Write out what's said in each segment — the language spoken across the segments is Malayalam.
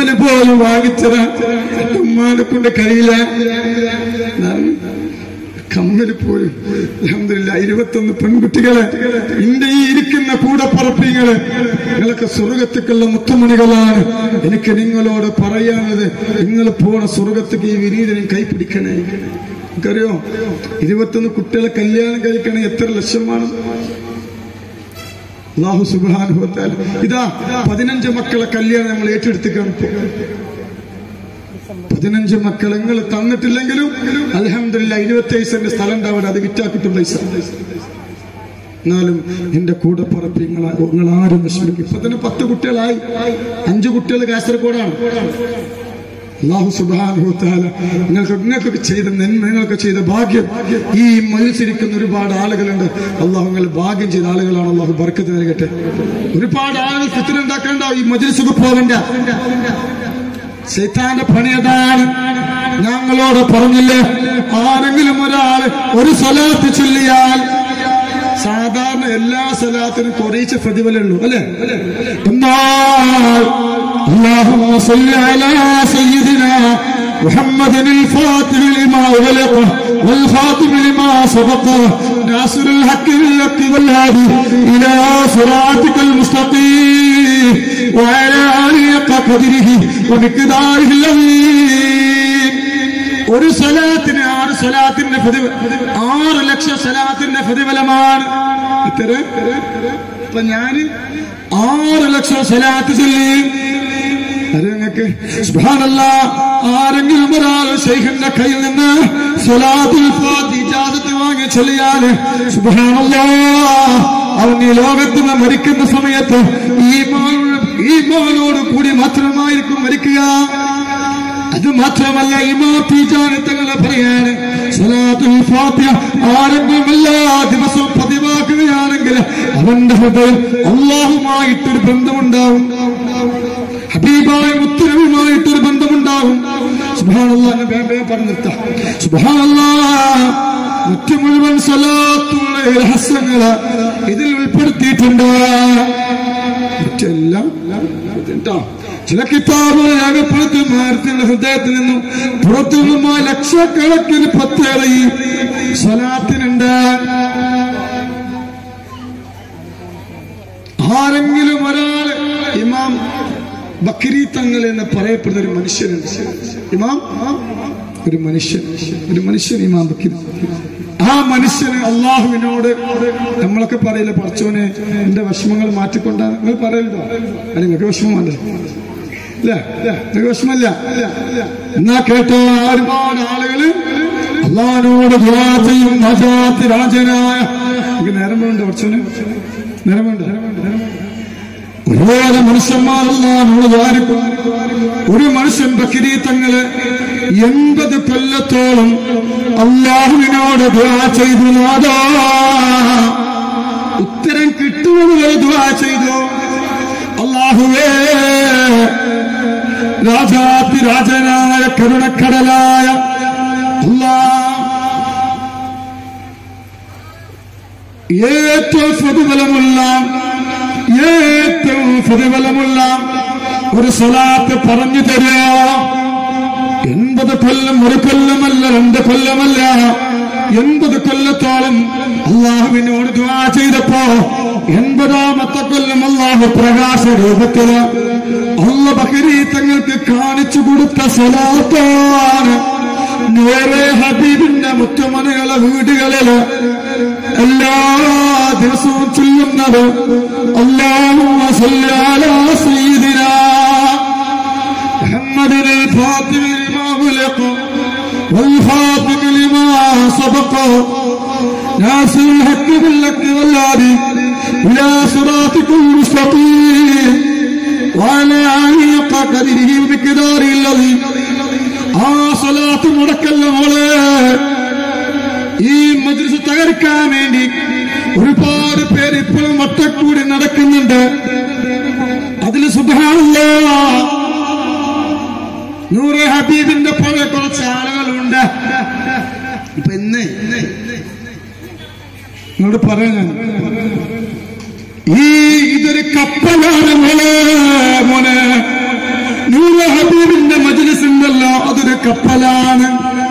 കമ്മല് പോലും വാങ്ങിച്ചത് ഉമ്മാനെ കൊണ്ട് കഴിയില്ല എന്താണ്? കമ്മല് പോലും അലഹമില്ല ഇരുപത്തൊന്ന് പെൺകുട്ടികളെ ഇന്റെ ഈ ഇരിക്കുന്ന കൂടപ്പറപ്പിങ്ങള് നിങ്ങളൊക്കെ സ്വർഗത്തേക്കുള്ള മുത്തുമണികളാണ് എനിക്ക് നിങ്ങളോട് പറയാനുള്ളത് നിങ്ങൾ പോണ സ്വർഗത്തേക്ക് ഈ വിനീതനും കൈപ്പിടിക്കണേ എനിക്കറിയോ ഇരുപത്തൊന്ന് കുട്ടികളെ കല്യാണം കഴിക്കണേ എത്ര ലക്ഷമാണ് അള്ളാഹു സുബാനുഭവത്താൽ ഇതാ പതിനഞ്ച് മക്കളെ കല്യാണം നമ്മൾ ഏറ്റെടുത്തിക്കാണ് ഇപ്പോ പതിനഞ്ച് മക്കൾ നിങ്ങൾ തന്നിട്ടില്ലെങ്കിലും അലഹമില്ല ഇരുപത്തി സെന്റ് സ്ഥലം ഉണ്ടാവും അത് വിറ്റാക്കിട്ടും പൈസ എന്നാലും എന്റെ കൂടെ പറപ്പ് നിങ്ങൾ നിങ്ങൾ ആരും വിഷമിക്കും ഇപ്പൊ തന്നെ പത്ത് കുട്ടികളായി അഞ്ചു കുട്ടികൾ കാസർഗോഡാണ് അള്ളാഹു സുബാനുഭവത്താല നിങ്ങൾക്ക് നിങ്ങൾക്കൊക്കെ ചെയ്ത നന്മ നിങ്ങളൊക്കെ ചെയ്ത ഭാഗ്യം ഈ മത്സരിക്കുന്ന ഒരുപാട് ആളുകളുണ്ട് അള്ളാഹു നിങ്ങൾ ഭാഗ്യം ചെയ്ത ആളുകളാണ് അള്ളാഹു ബർക്കത്ത് നൽകട്ടെ ഒരുപാട് ആളുകൾ ഫിത്തിന ഉണ്ടാക്കണ്ട ഈ മജിലിസുക്ക് പോകണ്ട ശൈത്താന്റെ പണിയതാണ് ഞങ്ങളോട് പറഞ്ഞില്ലേ ആരെങ്കിലും ഒരാൾ ഒരു സ്വലാത്ത് ചൊല്ലിയാൽ സാധാരണ എല്ലാ സ്വലാത്തിനും കുറയിച്ച പ്രതിഫലമുള്ളൂ അല്ലെ എന്നാൽ اللهم صل على سيدنا محمد الفاتح لما أغلق والخاتم لما سبق ناصر الحق بالحق والهادي إلى صراطك المستقيم وعلى آله حق قدره ومقداره العظيم ഒരു സ്വലാത്തിന് ആറ് സ്വലാത്തിന്റെ പ്രതിഫ- ആറ് ലക്ഷം സ്വലാത്തിന്റെ പ്രതിഫലമാണ് ഇത്ര ഇപ്പൊ ഞാന് ആറ് ലക്ഷം സ്വലാത്ത് ചൊല്ലി അത് നിങ്ങൾക്ക് സുബ്ഹാനല്ലാ ആരെങ്കിലും ഒരാൾ ശൈഖിന്റെ കയ്യിൽ നിന്ന് സ്വലാത്തുൽ ഫാത്തി ഇജാസത്ത് വാങ്ങി ചൊല്ലിയാൽ സുബ്ഹാനല്ലാ അവൻ ഈ ലോകത്ത് നിന്ന് മരിക്കുന്ന സമയത്ത് ഈ ഈ മോനോട് കൂടി മാത്രമായിരിക്കും മരിക്കുക അത് മാത്രമല്ല ഇമാജാന് തങ്ങളെ പറയാണ് സ്വലാത്തുൽ ഫാത്തിഹ ആരെങ്കിലും എല്ലാ ദിവസവും പതിവാക്കുകയാണെങ്കിൽ അവന്റെ ഹൃദയം അള്ളാഹുമായിട്ടൊരു ബന്ധമുണ്ടാവും ഹബീബായ മുത്തരവുമായിട്ടൊരു ബന്ധമുണ്ടാവും സുബ്ഹാനല്ലാഹ് ഞാൻ വേഗം വേഗം പറഞ്ഞു നിർത്താം സുബ്ഹാനല്ലാഹ് മറ്റു മുഴുവൻ സ്വലാത്തുള്ള രഹസ്യങ്ങള് ഇതിൽ ഉൾപ്പെടുത്തിയിട്ടുണ്ട് മറ്റെല്ലാം കേട്ടോ ചില കിതാബുകൾ രേഖപ്പെടുത്തി മാരത്തിന്റെ ഹൃദയത്തിൽ നിന്നും പുറത്തു നിന്നുമായ ലക്ഷക്കണക്കിന് പ്രത്യേകത ഈ സ്വലാത്തിനുണ്ട് ആരെങ്കിലും ഒരാൾ ഇമാം ബക്കരി തങ്ങൾ എന്ന് പറയപ്പെടുന്ന ഒരു മനുഷ്യനുണ്ട് ഇമാം ഒരു മനുഷ്യൻ ഒരു മനുഷ്യൻ ഇമാം ബക്കരി ആ മനുഷ്യന് അള്ളാഹുവിനോട് നമ്മളൊക്കെ പറയില്ല പറച്ചോനെ എന്റെ വിഷമങ്ങൾ മാറ്റിക്കൊണ്ടാണ് നിങ്ങൾ പറയരുതോ അല്ല നിങ്ങൾക്ക് വിഷമമല്ലേ ഇല്ല നിങ്ങൾക്ക് വിഷമല്ല എന്നാ കേട്ടോ ഒരുപാട് ആളുകള് അള്ളാഹിനോട് ദുആ ചെയ്യും നജാത്ത് രാജനായ എനിക്ക് നേരം വേണ്ട കുറച്ചോനെ നേരം വേണ്ട ഒരുപാട് മനുഷ്യന്മാരല്ലാനോട് ദ്വാരിക്കും ഒരു മനുഷ്യൻ ബക്കിരി തങ്ങള് എൺപത് കൊല്ലത്തോളം അള്ളാഹുവിനോട് ദുആ ചെയ്തു നാദാ ഉത്തരം കിട്ടുന്നത് വരെ ദുആ ചെയ്തു അള്ളാഹുവേ രാജാതി രാജനായ കരുണക്കടലായ അല്ലാ ഏറ്റവും പ്രതിഫലമുള്ള ഏറ്റവും പ്രതിഫലമുള്ള ഒരു സ്വലാത്ത് പറഞ്ഞു തരിക എൺപത് കൊല്ലം ഒരു കൊല്ലമല്ല രണ്ട് കൊല്ലമല്ല എൺപത് കൊല്ലത്തോളം അള്ളാഹുവിനോട് ദ്വാ ചെയ്തപ്പോ എൺപതാമത്തെ കൊല്ലം അള്ളാഹു പ്രകാശ രൂപത്തില് അള്ള ബഹരി തങ്ങൾക്ക് കാണിച്ചു കൊടുത്ത സ്വലാത്താണ് നേരെ ഹബീബിന്റെ മുത്തുമനകളെ വീടുകളില് എല്ലാ ദിവസവും ചൊല്ലുന്നത് അല്ലാഹുമ്മ സല്ലി അലാ സയ്യിദിനാ محمد الفاتح لما خلق والخاتم لما سبق ناصر الحق بالحق والهادي الى صراطك المستقيم وعلى اله حق قدره ومقداره الذي ആ സ്വലാത്ത് മുടക്കല്ല മോളെ ഈ മദ്രസ തകർക്കാൻ വേണ്ടി ഒരുപാട് പേര് ഇപ്പോഴും ഒറ്റക്കൂടി നടക്കുന്നുണ്ട് അതിൽ സുധാനുള്ള നൂറ് ഹബീബിന്റെ പോലെ കുറച്ച് ആളുകളുണ്ട് ഇപ്പൊ ഇന്ന് നിങ്ങളോട് പറയാൻ ഈ ഇതൊരു കപ്പലാണ് മോളെ മോനെ നൂറ് കപ്പലാണ്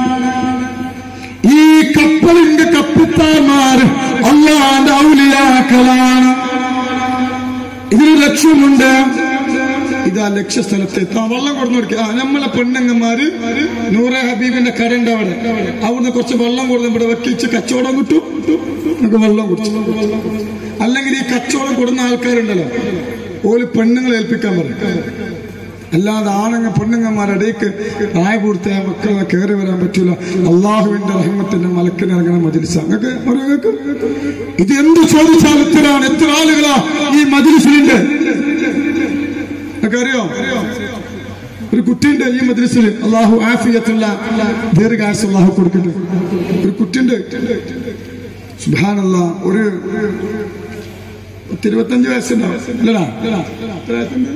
ഈ കപ്പലിന്റെ കപ്പിത്താന്മാർ അള്ളാന്റെ ഔലിയാക്കളാണ് ഇതിന് ലക്ഷ്യമുണ്ട് ഇതാ ലക്ഷ്യസ്ഥലത്ത് എത്താൻ വെള്ളം കൊടുത്തു കൊടുക്കുക ആ നമ്മളെ പെണ്ണുങ്ങന്മാര് നൂറെ ഹബീബിന്റെ കടണ്ട് അവിടെ അവിടുന്ന് കുറച്ച് വെള്ളം കൊടുത്ത് ഇവിടെ വെക്കിച്ച് കച്ചവടം കിട്ടും നമുക്ക് വെള്ളം കുടിച്ചു അല്ലെങ്കിൽ ഈ കച്ചവടം കൊടുക്കുന്ന ആൾക്കാരുണ്ടല്ലോ ഓല് പെണ്ണുങ്ങളെ ഏൽപ്പിക്കാൻ പറയും അല്ലാതെ ആണുങ്ങ പെണ്ണുങ്ങന്മാരുടെക്ക് പ്രായ പൂർത്തിയായ മക്കളെ കയറി വരാൻ പറ്റൂല അള്ളാഹുവിന്റെ റഹ്മത്തിന്റെ മലക്കിനിറങ്ങണ മജിലിസ നിങ്ങൾക്ക് അറിയാം ഇത് എന്ത് ചോദിച്ചാൽ എത്രയാണ് എത്ര ആളുകളാ ഈ മജിലിസിലുണ്ട് നിങ്ങൾക്ക് അറിയോ ഒരു കുട്ടിയുണ്ട് ഈ മദ്രസിൽ അള്ളാഹു ആഫിയത്തുള്ള ദീർഘായുസ് അള്ളാഹു കൊടുക്കട്ടെ ഒരു കുട്ടിയുണ്ട് സുബാനല്ല ഒരു പത്തിരുപത്തഞ്ച് വയസ്സുണ്ടാവും അല്ലടാ എത്ര വയസ്സുണ്ട്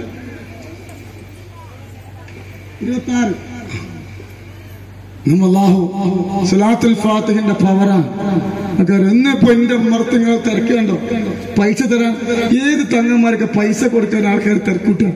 ഇരുപത്തി ആറ് നമ്മളാഹു സലാത്തുൽ ഫാത്തിഹിന്റെ പവറാണ് ഇന്നിപ്പോ എന്റെ മർത്തങ്ങൾ തിരക്കുണ്ടോ പൈസ തരാൻ ഏത് തങ്ങന്മാർക്ക് പൈസ കൊടുക്കാൻ ആൾക്കാർ തിരക്കൂട്ടാ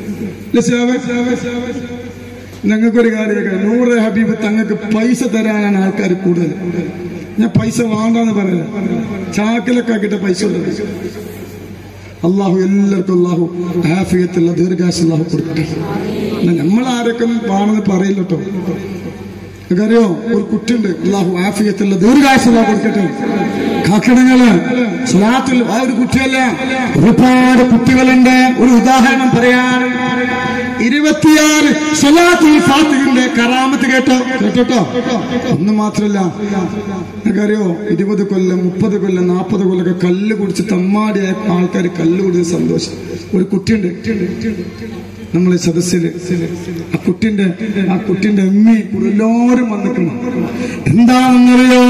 ഞങ്ങൾക്കൊരു കാര്യമൊക്കെ നൂറ് ഹബീബ് തങ്ങൾക്ക് പൈസ തരാനാണ് ആൾക്കാർ കൂടുതൽ ഞാൻ പൈസ വേണ്ടെന്ന് പറയില്ല ചാക്കിലൊക്കെ ആക്കിയിട്ട് പൈസ ഉണ്ട് അള്ളാഹു എല്ലാവർക്കും അള്ളാഹു ആഫിയത്തുള്ള ദീർഘാശ അള്ളാഹു കൊടുക്കട്ടെ നമ്മൾ ആരൊക്കെ വേണമെന്ന് പറയില്ല കേട്ടോ അറിയോ ഒരു കുട്ടിയുണ്ട് അള്ളാഹു ആഫിയത്തുള്ള ദീർഘാശ അള്ളാഹു കൊടുക്കട്ടെ കാക്കടങ്ങള് സ്വലാത്തിൽ ആ ഒരു കുട്ടിയല്ല ഒരുപാട് കുട്ടികളുണ്ട് ഒരു ഉദാഹരണം പറയാൻ ഇരുപത്തിയാറ് സ്വലാത്തുൽ ഫാത്തിഹിന്റെ കറാമത്ത് കേട്ടോ കേട്ടോ ഒന്ന് മാത്രല്ല നിങ്ങൾക്കറിയോ ഇരുപത് കൊല്ലം മുപ്പത് കൊല്ലം നാൽപ്പത് കൊല്ലമൊക്കെ കല്ല് കുടിച്ച് തമ്മാടിയ ആൾക്കാർ കല്ല് കുടിച്ച് സന്തോഷം ഒരു കുട്ടിയുണ്ട് നമ്മളെ സദസ്സില് ആ കുട്ടിന്റെ ആ കുട്ടിന്റെ അമ്മി എല്ലാവരും വന്നിക്കണം എന്താണെന്നറിയോ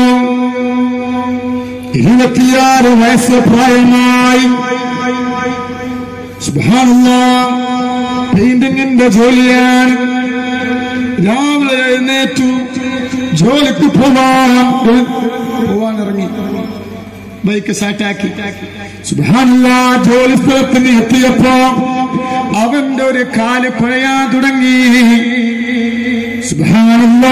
ഇരുപത്തിയാറ് വയസ്സ് പ്രായമായി പെയിന്റിങ്ങിന്റെ ജോലിയാണ് രാവിലെ എഴുന്നേറ്റു ജോലിക്ക് പോവാൻ പോവാൻ ഇറങ്ങി ബൈക്ക് സ്റ്റാർട്ടാക്കി സുബാനുള്ള ജോലി സ്ഥലത്തിന് എത്തിയപ്പോ അവന്റെ ഒരു കാല് കുഴയാൻ തുടങ്ങി സുബാനുള്ള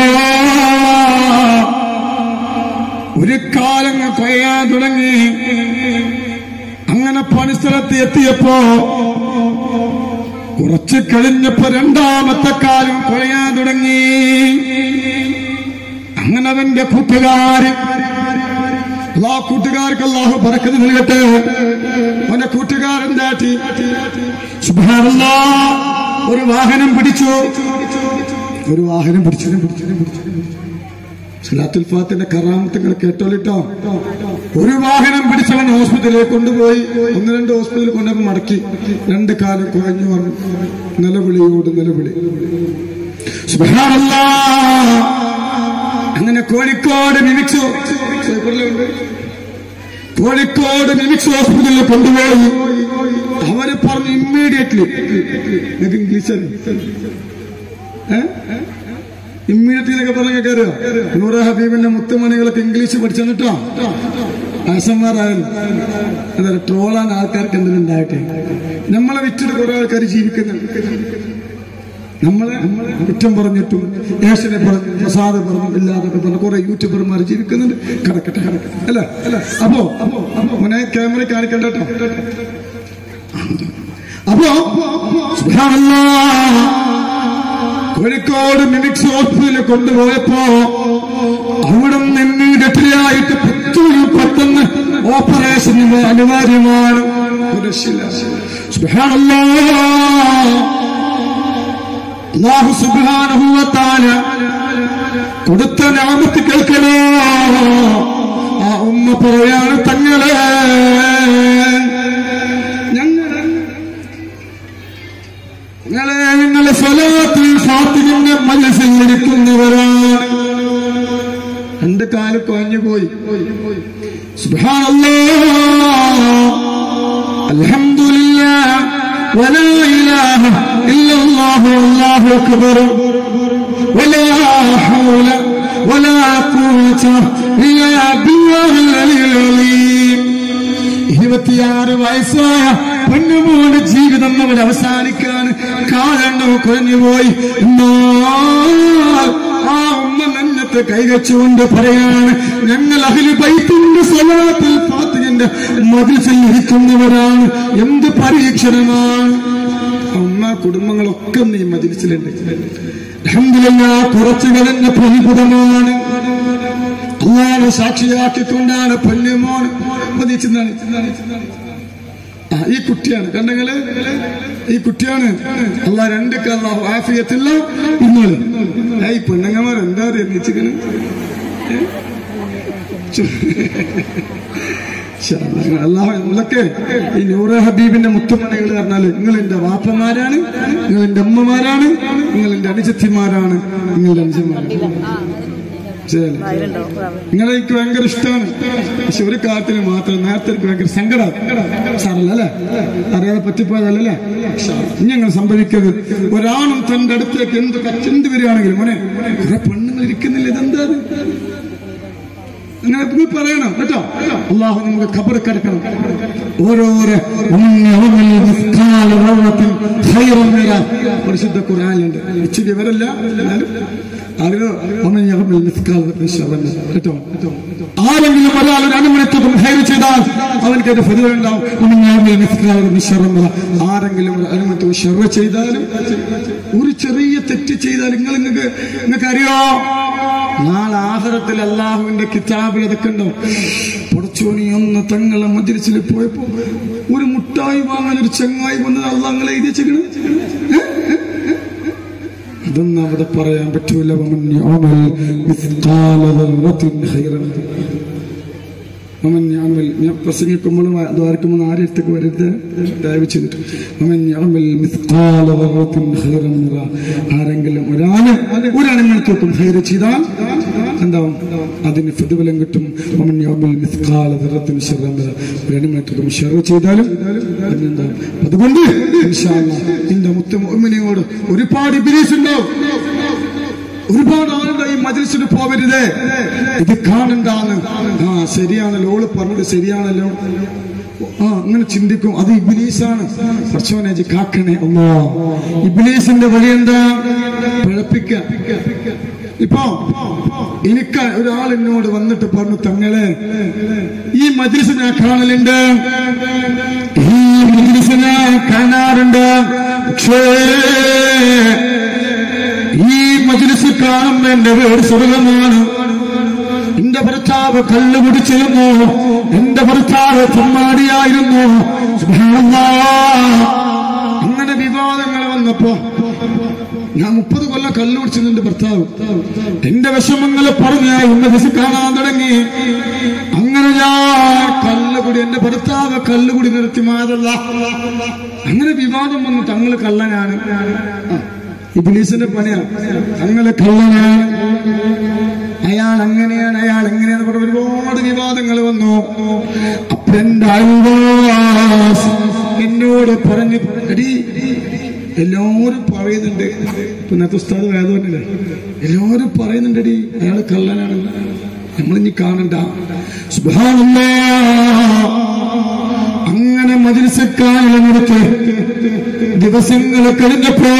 ഒരു കാലങ്ങ് കുഴയാൻ തുടങ്ങി അങ്ങനെ പണിസ്ഥലത്ത് എത്തിയപ്പോ കുറച്ച് കഴിഞ്ഞപ്പോ രണ്ടാമത്തെ കാലം കുഴയാൻ തുടങ്ങി അങ്ങനെ അവന്റെ കൂട്ടുകാരൻ ആ കൂട്ടുകാർക്ക് അള്ളാഹു പറക്കുന്നത് നൽകട്ടെ അവന്റെ കൂട്ടുകാരൻ ദാറ്റി സുബ്ഹാനല്ലാ ഒരു വാഹനം പിടിച്ചു ഒരു വാഹനം പിടിച്ചു സലാത്തുൽ ഫാത്തിന്റെ കറാമത്തങ്ങൾ കേട്ടോളിട്ടോ ഒരു വാഹനം പിടിച്ചവൻ ഹോസ്പിറ്റലിലേക്ക് കൊണ്ടുപോയി ഒന്ന് രണ്ട് ഹോസ്പിറ്റലിൽ കൊണ്ടുപോയി മടക്കി രണ്ട് കാലം കുഴഞ്ഞു പറഞ്ഞു നിലവിളിയോട് നിലവിളി സുബ്ഹാനല്ലാ അങ്ങനെ കോഴിക്കോട് മിമിക്സ് കോഴിക്കോട് മിമിക്സ് ഹോസ്പിറ്റലിൽ കൊണ്ടുപോയി അവര് പറഞ്ഞു ഇമ്മീഡിയറ്റ്ലി നിങ്ങൾക്ക് ഇംഗ്ലീഷ് ഇമ്മീഡിയറ്റ്ലി എന്നൊക്കെ പറഞ്ഞ കയറിയോ നൂറ ഹബീബിന്റെ മുത്തുമണികളൊക്കെ ഇംഗ്ലീഷ് പഠിച്ചെന്നിട്ടോ ആസന്മാരായാലും എന്താ ട്രോളാൻ ആൾക്കാർക്ക് എന്തെങ്കിലും ഉണ്ടാകട്ടെ നമ്മളെ വിറ്റിട്ട് കുറെ ആൾക്കാർ ജീവിക്കുന്നുണ്ട് നമ്മളെ കുറ്റം പറഞ്ഞിട്ടും ഏഷ്യനെ പറഞ്ഞു പ്രസാദ് പറഞ്ഞു ഇല്ലാതൊക്കെ പറഞ്ഞു കുറെ യൂട്യൂബർമാർ ജീവിക്കുന്നുണ്ട് കിടക്കട്ടെ കിടക്കട്ടെ അല്ല അല്ല അപ്പോ മോനെ ക്യാമറ കാണിക്കണ്ട കേട്ടോ അപ്പോ സുബ്ഹാനല്ലാ, കോഴിക്കോട് മിമിക്സ് ഹോസ്പിറ്റലിൽ കൊണ്ടുപോയപ്പോ അവിടെ നിന്നിടത്തിലായിട്ട് പത്തൊരു പെട്ടെന്ന് ഓപ്പറേഷൻ അനിവാര്യമാണ് ഒരു രക്ഷയില്ല. സുബ്ഹാനല്ലാ അള്ളാഹു സുബ്ഹാനഹു വ തആല കൊടുത്ത നാമത്ത് കേൾക്കണോ ആ ഉമ്മ പറയാണ് തങ്ങളെ ഞങ്ങളെ ഞങ്ങളെ നിങ്ങളെ സ്വലാത്തിൽ ഫാത്തിമിന്റെ മനസ്സിൽ ഇരിക്കുന്നവരാണ് രണ്ട് കാല് കൊഞ്ഞു പോയി സുബ്ഹാനല്ലാ അൽഹംദുലില്ലാ ولا إله إلا الله والله أكبر ولا حول ولا قوة إلا بالله العلي العظيم ഇരുപത്തിയാറ് വയസ്സായ പൊന്നുമോന്റെ ജീവിതം അവർ അവസാനിക്കാൻ കാലെണ്ണോ കുറഞ്ഞുപോയി എന്നാൽ നെഞ്ചത്ത് കൈകച്ചുകൊണ്ട് പറയാണ് ഞങ്ങൾ അഖിലു ബൈത്തിന്റെ സ്വലാത്തിൽ ഫാത്തിഹന്റെ മതിൽസിൽ ഇരിക്കുന്നവരാണ് എന്ത് പരീക്ഷണമാണ് അമ്മ കുടുംബങ്ങളൊക്കെ നീ മതിൽസിലുണ്ട് അൽഹംദുലില്ലാ കുറച്ചുകൾ എന്നെ പ്രതിഭുതമാണ് അള്ളാഹ് സാക്ഷിയാക്കിക്കൊണ്ടാണ് പൊന്നുമോൻ ചിന്താണ് ആ, ഈ കുട്ടിയാണ് കണ്ടെങ്കില് ഈ കുട്ടിയാണ് അല്ല രണ്ട് അള്ളാഹു ആഫിയത്തില്ല ഇന്നോള് ഏ, ഈ പെണ്ണുങ്ങന്മാർ എന്താ എണ്ണിച്ചിക്കണ് അള്ളാഹു നമ്മളൊക്കെ ഈ നൂറ ഹബീബിന്റെ മുത്തുമണികൾ പറഞ്ഞാല് നിങ്ങൾ എന്റെ വാപ്പമാരാണ് നിങ്ങൾ എന്റെ അമ്മമാരാണ് നിങ്ങൾ എന്റെ അനുജത്തിമാരാണ് നിങ്ങളുടെ അനുജന്മാരാണ് ശരിയല്ലേ നിങ്ങളെ എനിക്ക് ഭയങ്കര ഇഷ്ടമാണ് പക്ഷെ ഒരു കാര്യത്തിന് മാത്രം നേരത്തെ എനിക്ക് ഭയങ്കര സങ്കടം സാറല്ല അല്ലേ അറിയാതെ പറ്റിപ്പോയതല്ലേ ഇനി അങ്ങനെ സംഭവിക്കരുത് ഒരാണും തന്റെ അടുത്തേക്ക് എന്ത് കച്ചെന്ത് വരികയാണെങ്കിലും മോനെ കുറെ പെണ്ണുങ്ങൾ ഇരിക്കുന്നില്ല ഇതെന്താ ഇത്? അങ്ങനെ നിങ്ങൾ പറയണം കേട്ടോ അള്ളാഹു നമുക്ക് ഖബർ കിടക്കണം ഓരോരോ ഉമ്മിയവമിൽ മിസ്കാല റൗളത്തിൻ ഖൈറുൻ മിന. പരിശുദ്ധ ഖുർആനിലുണ്ട് ഇച്ചിരി വിവരമില്ല എന്നാലും അറിയോ ഒന്നും യവമിൽ മിസ്കാല റൗളത്തിൻ കേട്ടോ ആരെങ്കിലും ഒരാൾ ഒരു അണുമണിത്വം ഹൈർ ചെയ്താൽ അവൻക്ക് ഒരു ഫലിതം ഉണ്ടാവും ഒന്നും യവമിൽ മിസ്കാല റൗളത്തിൻ ആരെങ്കിലും ഒരു അണുമണിത്വം ഷെറ ചെയ്താലും ഒരു ചെറിയ തെറ്റ് ചെയ്താൽ നിങ്ങൾ നിങ്ങൾക്ക് നിങ്ങൾക്ക് അറിയോ നാളെ ആഹാരത്തിൽ അള്ളാഹുവിന്റെ കിതാബിൽ അതൊക്കെ ഉണ്ടോ പുറച്ചോണി ഒന്ന് തങ്ങളെ മജിലിസിൽ പോയപ്പോ ഒരു മുട്ടായി വാങ്ങാൻ ഒരു ചെങ്ങായി വന്നത് അള്ളാഹങ്ങളെ എഴുതി വെച്ചേക്കണ് അതൊന്നും അവിടെ പറയാൻ പറ്റൂല വമൻ യഅമൽ മിസ്ഖാല ദർറത്തിൻ ഖൈറൻ വമൻ യഅമൽ ഞാൻ പ്രസംഗിക്കുമ്പോഴും ദ്വാരക്കുമ്പോൾ ആരും അടുത്തേക്ക് വരരുത് ദയവ് ചെയ്തിട്ട് വമൻ യഅമൽ മിസ്ഖാല ദർറത്തിൻ ഖൈറൻ യറ. ആരെങ്കിലും ഒരാള് ഒരണങ്ങൾക്കൊക്കെ ഹൈർ ചെയ്താൽ എന്താവും അതിന് പ്രതിഫലം കിട്ടും വമൻ യഅമൽ മിസ്ഖാല ദർറത്തിൻ ശർറൻ യറ. ഒരണങ്ങൾക്കൊക്കെ ഷെർ ചെയ്താലും അതിനെന്താവും അതുകൊണ്ട് ഇൻഷാ അല്ലാഹ് എന്റെ മുത്ത മുഅ്മിനോട് ഒരുപാട് ഇബ്ലീസ് ഉണ്ടാവും ഒരുപാട് ആളുടെ ഈ മജിൽസിന് പോവരുത് ഇത് കാണണ്ടാന്ന് ആ ശരിയാണല്ലോ ഓള് പറഞ്ഞത് ശരിയാണല്ലോ ആ അങ്ങനെ ചിന്തിക്കും അത് ഇബിലീസാണ് പർച്ചോനെ ജി കാക്കണേ അല്ലോ ഇബിലീസിന്റെ വഴി എന്താ പിഴപ്പിക്ക ഇപ്പോ എനിക്ക് ഒരാൾ എന്നോട് വന്നിട്ട് പറഞ്ഞു തങ്ങളെ ഈ മജ്ലിസ് ഞാൻ കാണലുണ്ട് ഈ മജ്ലിസ് ഞാൻ കാണാറുണ്ട് പക്ഷേ ഈ മജ്ലിസ് കാണുന്ന എന്റെ വീട് സ്വർഗമാണ് എന്റെ ഭർത്താവ് കല്ല് കുടിച്ചിരുന്നു എന്റെ ഭർത്താവ് ചമ്മാടിയായിരുന്നു സുബ്ഹാനല്ലാഹ്. അങ്ങനെ വിവാദങ്ങൾ വന്നപ്പോ ഞാൻ മുപ്പത് കൊല്ലം കല്ല് കുടിച്ചത് എന്റെ ഭർത്താവ് എന്റെ വിഷമങ്ങൾ പറഞ്ഞ് ഉന്നതസ് കാണാൻ തുടങ്ങി അങ്ങനെ ഞാൻ കല്ലുകുടി എന്റെ ഭർത്താവ് കല്ലുകുടി നിർത്തി മാതല്ല അങ്ങനെ വിവാദം വന്നു തങ്ങള് കള്ളനാണ് ആ, ഇബ്ലീസിന്റെ പണിയാണ് തങ്ങള് കള്ളനാണ് അയാൾ അങ്ങനെയാണ് അയാൾ എങ്ങനെയാണ് പറഞ്ഞ ഒരുപാട് വിവാദങ്ങൾ വന്നു അപ്പൊ എന്റെ അയൽവാസി എന്നോട് പറഞ്ഞു എടീ എല്ലാവരും പറയുന്നുണ്ട് ഇപ്പൊ നേരത്തെ ഉസ്താദ് വേദവന്നില്ല എല്ലാവരും പറയുന്നുണ്ടടി അയാൾ കള്ളനാണ് നമ്മളിനി കാണണ്ട സുബ്ഹാനല്ലാഹ്. അങ്ങനെ മജിൽസക്കാരിലെ നിർത്തി ദിവസങ്ങൾ കഴിഞ്ഞപ്പോ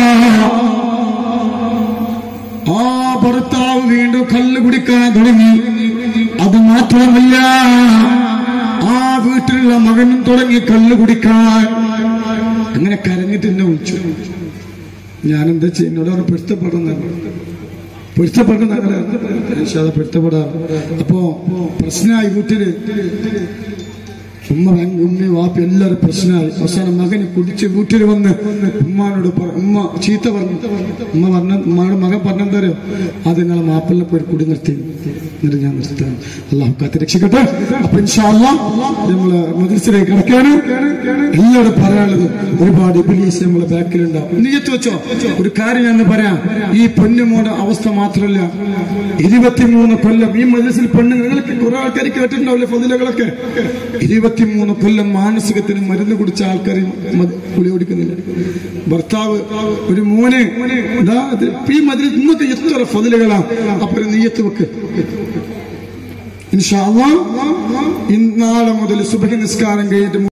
ആ ഭർത്താവ് വീണ്ടും കല്ല് കുടിക്കാൻ തുടങ്ങി അത് മാത്രമല്ല ആ വീട്ടിലുള്ള മകനും തുടങ്ങി കല്ല് കുടിക്കാൻ അങ്ങനെ കരഞ്ഞിട്ട് എന്നെ വിളിച്ചു ഞാൻ എന്താ ചെയ്യുന്നോട് അവർ പൊരുത്തപ്പെടുന്ന പൊരുത്തപ്പെടുന്ന പൊരുത്തപ്പെടാറ് അപ്പോ പ്രശ്നമായി വീട്ടില് ഉമ്മ ഭയങ്കര ഉമ്മ വാപ്പ എല്ലാവരും പ്രശ്നമായി അവസാനം മകന് കുടിച്ച് വീട്ടിൽ വന്ന് ഉമ്മാനോട് പറ- ഉമ്മ ചീത്ത പറഞ്ഞു ഉമ്മ പറഞ്ഞ ഉമ്മയുടെ മകൻ പറഞ്ഞെന്തോ അത് നിങ്ങളെ മാപ്പിളിനെ പോയി കുടി നിർത്തി എന്നിട്ട് ഞാൻ നിർത്താൻ അള്ളാഹു കാത്ത് രക്ഷിക്കട്ടെ അപ്പൊ ഇൻഷാല്ല നമ്മള് മദ്രസിലേക്ക് കിടക്കാണ് എല്ലാവരും പറയാനുള്ളത് ഒരുപാട് ഇബിലീസ് നമ്മളെ ബാക്കിലുണ്ടാവും നീയത്ത് വെച്ചോ ഒരു കാര്യം ഞാൻ പറയാം ഈ പൊന്നുമോടെ അവസ്ഥ മാത്രമല്ല ഇരുപത്തിമൂന്ന് കൊല്ലം ഈ മദ്രസിൽ പെണ്ണ് നിങ്ങൾക്ക് കുറെ ആൾക്കാർ കേട്ടിട്ടുണ്ടാവില്ലേ ഫതിലകളൊക്കെ ഇരുപത്തിമൂന്ന് കൊല്ലം മാനസികത്തിന് മരുന്ന് കുടിച്ച ആൾക്കാർ കുളി കുടിക്കുന്നില്ല ഭർത്താവ് ഒരു മോനെ ഇതാ ഇത് ഈ മതിൽ ഇന്നത്തെ എത്ര ഫതിലുകളാ അപ്പൊ ഒരു നീയത്ത് വെക്ക് ഇൻഷാ അല്ലാഹ് ഇന്നാളെ മുതൽ സുബഹി നിസ്കാരം കഴിഞ്ഞിട്ട്